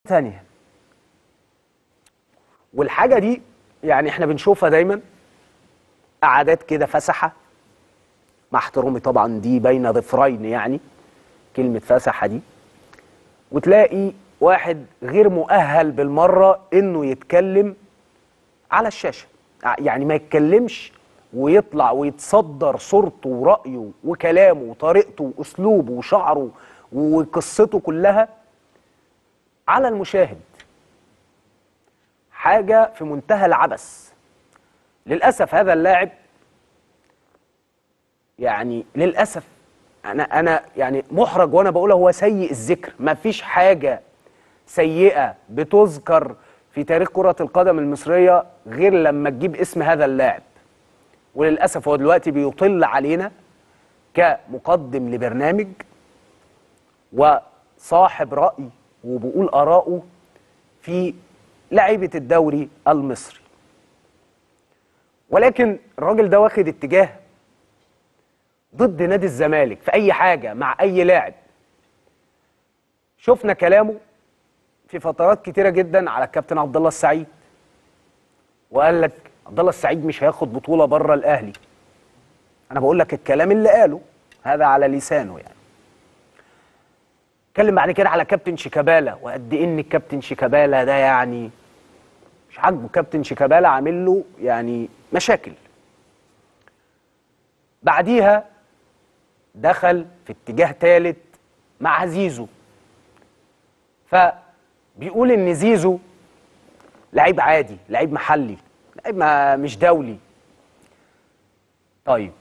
تانية والحاجة دي يعني احنا بنشوفها دايما قعدات كده فسحة مع احترامي طبعا دي بين ظفرين يعني كلمة فسحة دي وتلاقي واحد غير مؤهل بالمرة انه يتكلم على الشاشة يعني ما يتكلمش ويطلع ويتصدر صورته ورأيه وكلامه وطريقته وأسلوبه وشعره وقصته كلها على المشاهد حاجة في منتهى العبث للأسف هذا اللاعب يعني للأسف أنا أنا يعني محرج وأنا بقول هو سيء الذكر ما فيش حاجة سيئة بتذكر في تاريخ كرة القدم المصرية غير لما تجيب اسم هذا اللاعب وللأسف هو دلوقتي بيطل علينا كمقدم لبرنامج وصاحب رأي وبقول آراءه في لعيبة الدوري المصري ولكن الراجل ده واخد اتجاه ضد نادي الزمالك في أي حاجة مع أي لاعب شفنا كلامه في فترات كتيرة جدا على الكابتن عبد الله السعيد وقال لك عبد الله السعيد مش هياخد بطولة بره الأهلي أنا بقول لك الكلام اللي قاله هذا على لسانه يعني اتكلم بعد كده على كابتن شيكابالا وقد ايه ان الكابتن شيكابالا ده يعني مش عاجبه كابتن شيكابالا عامل له يعني مشاكل بعديها دخل في اتجاه ثالث مع زيزو فبيقول ان زيزو لعيب عادي لعيب محلي لعيب ما مش دولي طيب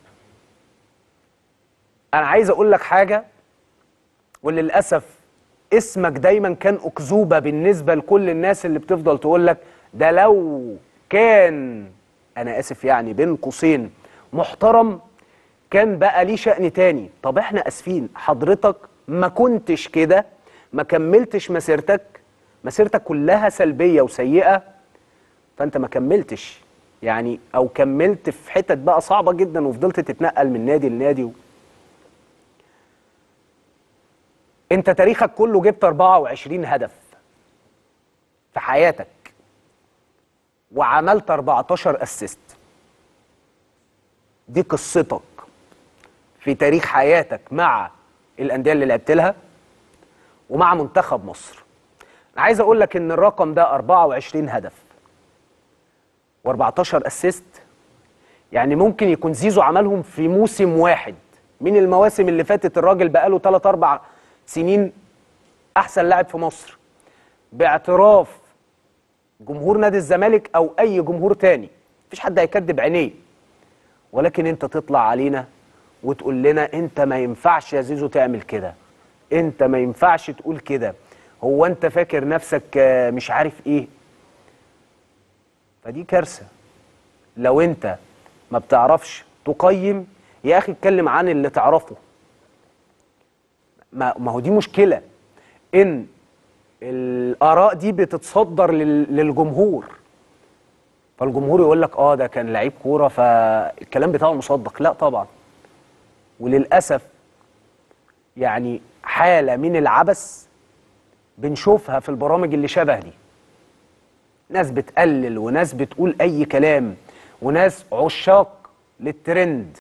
انا عايز اقول لك حاجه وللاسف اسمك دايما كان اكذوبه بالنسبه لكل الناس اللي بتفضل تقول لك ده لو كان انا اسف يعني بين قوسين محترم كان بقى ليه شأن تاني طب احنا اسفين حضرتك ما كنتش كده ما كملتش مسيرتك مسيرتك كلها سلبيه وسيئه فانت ما كملتش يعني او كملت في حتت بقى صعبه جدا وفضلت تتنقل من نادي لنادي و... انت تاريخك كله جبت 24 هدف في حياتك وعملت 14 اسيست دي قصتك في تاريخ حياتك مع الانديه اللي لعبت لها ومع منتخب مصر انا عايز اقول لك ان الرقم ده 24 هدف و14 اسيست يعني ممكن يكون زيزو عملهم في موسم واحد من المواسم اللي فاتت الراجل بقاله 3 4 سنين احسن لاعب في مصر باعتراف جمهور نادي الزمالك او اي جمهور تاني مفيش حد هيكدب عينيه ولكن انت تطلع علينا وتقول لنا انت ما ينفعش يا زيزو تعمل كده انت ما ينفعش تقول كده هو انت فاكر نفسك مش عارف ايه فدي كارثه لو انت ما بتعرفش تقيم يا اخي اتكلم عن اللي تعرفه ما ما هو دي مشكله ان الاراء دي بتتصدر للجمهور فالجمهور يقول لك اه ده كان لعيب كوره فالكلام بتاعه مصدق لا طبعا وللاسف يعني حاله من العبث بنشوفها في البرامج اللي شبه دي ناس بتقلل وناس بتقول اي كلام وناس عشاق للترند